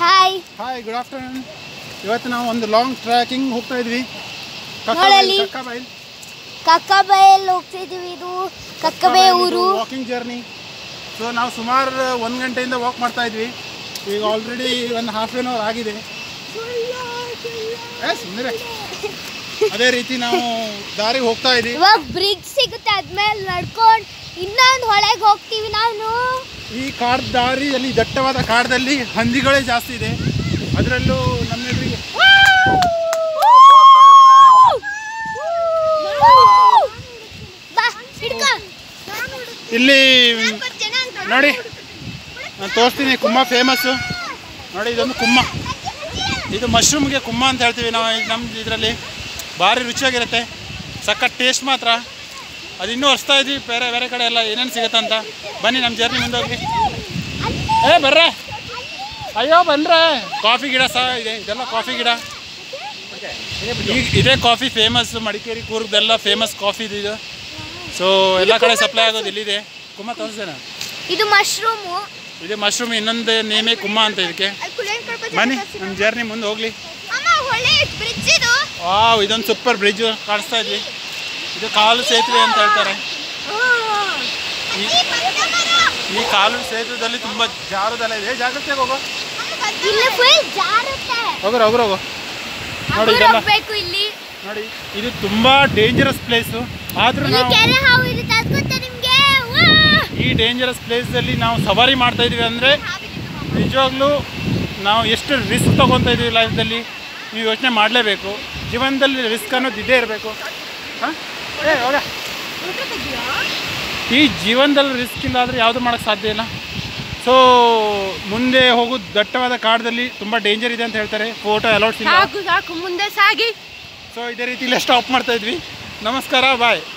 Hi hi good afternoon ಇವತ್ತು ನಾವು ಒಂದು ಲಾಂಗ್ ಟ್ರ್ಯಾಕಿಂಗ್ ಹೋಗ್ತಾ ಇದ್ವಿ ನೋಡಲ್ಲಿ. ಕಕ್ಕಬೈಲ್ ಹೋಗ್ತಿದೀವಿ ಇದು ಕಕ್ಕಬೆ ಊರು ವಾಕಿಂಗ್ ಜರ್ನಿ ಸೊ ನಾವು ಸುಮಾರು ಒಂದು ಗಂಟೆಯಿಂದ ವಾಕ್ ಮಾಡ್ತಾ ಇದ್ವಿ ಈಗ ಆಲ್ರೆಡಿ ಒಂದು ಹಾಫ್ ಆನ್ ಅವರ್ ಆಗಿದೆ ಏ, ಸುಮ್ನಿರೆ. ಅದೇ ರೀತಿ ನಾವು ದಾರಿಗೆ ಹೋಗ್ತಾ ಇದ್ವಿ ಇವಾಗ ಬ್ರಿಡ್ಜ್ ಸಿಗುತ್ತೆ ಅದ್ಮೇಲೆ ನಡ್ಕೊಂಡು ಇನ್ನೊಂದು ಹೊಳೆಗೆ ಹೋಗ್ತೀವಿ ನಾನು ಈ ಕಾಡ್ ದಾರಿಯಲ್ಲಿ ದಟ್ಟವಾದ ಕಾಡದಲ್ಲಿ ಹಂದಿಗಳೇ ಜಾಸ್ತಿ ಇದೆ ಅದರಲ್ಲೂ ನಮ್ಮೆದುರಿಗೆ ಬಾ ಹಿಡ್ಕೊ ಇಲ್ಲಿ ನೋಡಿ ನಾನು ತೋರಿಸ್ತೀನಿ ಕುಮ್ಮ ಫೇಮಸ್ಸು ನೋಡಿ ಇದೊಂದು ಕುಮ್ಮ ಇದು ಮಶ್ರೂಮ್ಗೆ ಕುಮ್ಮ ಅಂತ ಹೇಳ್ತೀವಿ ನಾವು ನಮ್ಮ ಇದರಲ್ಲಿ ಭಾರಿ ರುಚಿಯಾಗಿರುತ್ತೆ ಸಖತ್ ಟೇಸ್ಟ್ ಮಾತ್ರ ಅದು ಇನ್ನೂ ಹೊಸ್ತಾ ಇದ್ವಿ ಬೇರೆ ಬೇರೆ ಕಡೆ ಎಲ್ಲ ಏನೇನು ಸಿಗುತ್ತೆ ಅಂತ ಬನ್ನಿ ನಮ್ಮ ಜರ್ನಿ ಮುಂದೆ ಹೋಗಿ ಏ ಬರ್ರೆ ಅಯ್ಯೋ ಬನ್ರೆ ಕಾಫಿ ಗಿಡ ಸಹ ಇದೆ ಇದೆಲ್ಲ ಕಾಫಿ ಗಿಡ ಈಗ ಇದೇ ಕಾಫಿ ಫೇಮಸ್ ಮಡಿಕೇರಿ ಕೂರ್ಗದೆಲ್ಲ ಫೇಮಸ್ ಕಾಫಿ ಇದು ಸೊ ಎಲ್ಲ ಕಡೆ ಸಪ್ಲೈ ಆಗೋದು ಇಲ್ಲಿದೆ ಕುಮ್ಮ ತೋರಿಸ್ತೇನೆ ಇದು ಮಶ್ರೂಮು ಇದು ಮಶ್ರೂಮ್ ಇನ್ನೊಂದು ನೇಮೆ ಕುಮ್ಮ ಅಂತ ಇದಕ್ಕೆ ಬನ್ನಿ ನಮ್ಮ ಜರ್ನಿ ಮುಂದೆ ಹೋಗ್ಲಿ ಅಮ್ಮ ಹೊಳೆ ಬ್ರಿಡ್ಜ್ ಇದು ವಾವ್ ಇದೊಂದು ಸೂಪರ್ ಬ್ರಿಡ್ಜ್ ಕಾಣಿಸ್ತಾ ಇದ್ವಿ ಇದು ಕಾಲು ಸೇತುವೆ ಅಂತ ಹೇಳ್ತಾರೆ ಈ- ಈ ಕಾಲು ಸೇತುವೆದಲ್ಲಿ ತುಂಬಾ ಜಾರುದೆಲ್ಲ ಇದೆ ಜಾಗ್ರತೆಯಾಗಿ ಹೋಗೋ ಇಲ್ಲಿ ಫುಲ್ ಜಾರುತ್ತೆ ಹೋಗ್ರ ಹೋಗ್ರ ಹೋಗೋ ನೋಡಿ ಇದೆಲ್ಲ ಹೋಗ್ಬೇಕು ಇಲ್ಲಿ ನೋಡಿ ಇದು ತುಂಬಾ ಡೇಂಜರಸ್ ಪ್ಲೇಸು ಆದ್ರೂ ಇಲ್ಲಿ ನಾವು ಕೆರೆ ಹಾವು ಇರುತ್ತೆ ಅದ್ ಗೊತ್ತಾ ನಿಮ್ಗೆ ವಾ! ಈ ಡೇಂಜರಸ್ ಪ್ಲೇಸಲ್ಲಿ ನಾವು ಸವಾರಿ ಮಾಡ್ತಾ ಇದೀವಿ ಅಂದರೆ ನಿಜವಾಗ್ಲೂ ನಾವು ಎಷ್ಟು ರಿಸ್ಕ್ ತೊಗೊತಾ ಇದೀವಿ ಲೈಫ್ದಲ್ಲಿ ನೀವು ಯೋಚನೆ ಮಾಡಲೇಬೇಕು ಜೀವನದಲ್ಲಿ ರಿಸ್ಕ್ ಅನ್ನೋದು ಇದ್ದೇ ಇರಬೇಕು ಹಾಂ ಏ ಹೋಗ ಈ ಜೀವನದಲ್ಲಿ ರಿಸ್ಕ್ ಇಲ್ಲ ಆದರೆ ಯಾವುದು ಮಾಡೋಕ್ಕೆ ಸಾಧ್ಯ ಇಲ್ಲ ಸೊ ಮುಂದೆ ಹೋಗೋದು ದಟ್ಟವಾದ ಕಾಡದಲ್ಲಿ ತುಂಬ ಡೇಂಜರ್ ಇದೆ ಅಂತ ಹೇಳ್ತಾರೆ ಫೋಟೋ ಅಲೌಟ್ಸ್ ಇಲ್ಲ ಸಾಕು ಸಾಕು ಮುಂದೆ ಸಾಗಿ ಸೊ ಇದೇ ರೀತಿ ಇಲ್ಲೇ ಸ್ಟಾಪ್ ಮಾಡ್ತಾ ಇದ್ವಿ ನಮಸ್ಕಾರ ಬಾಯ್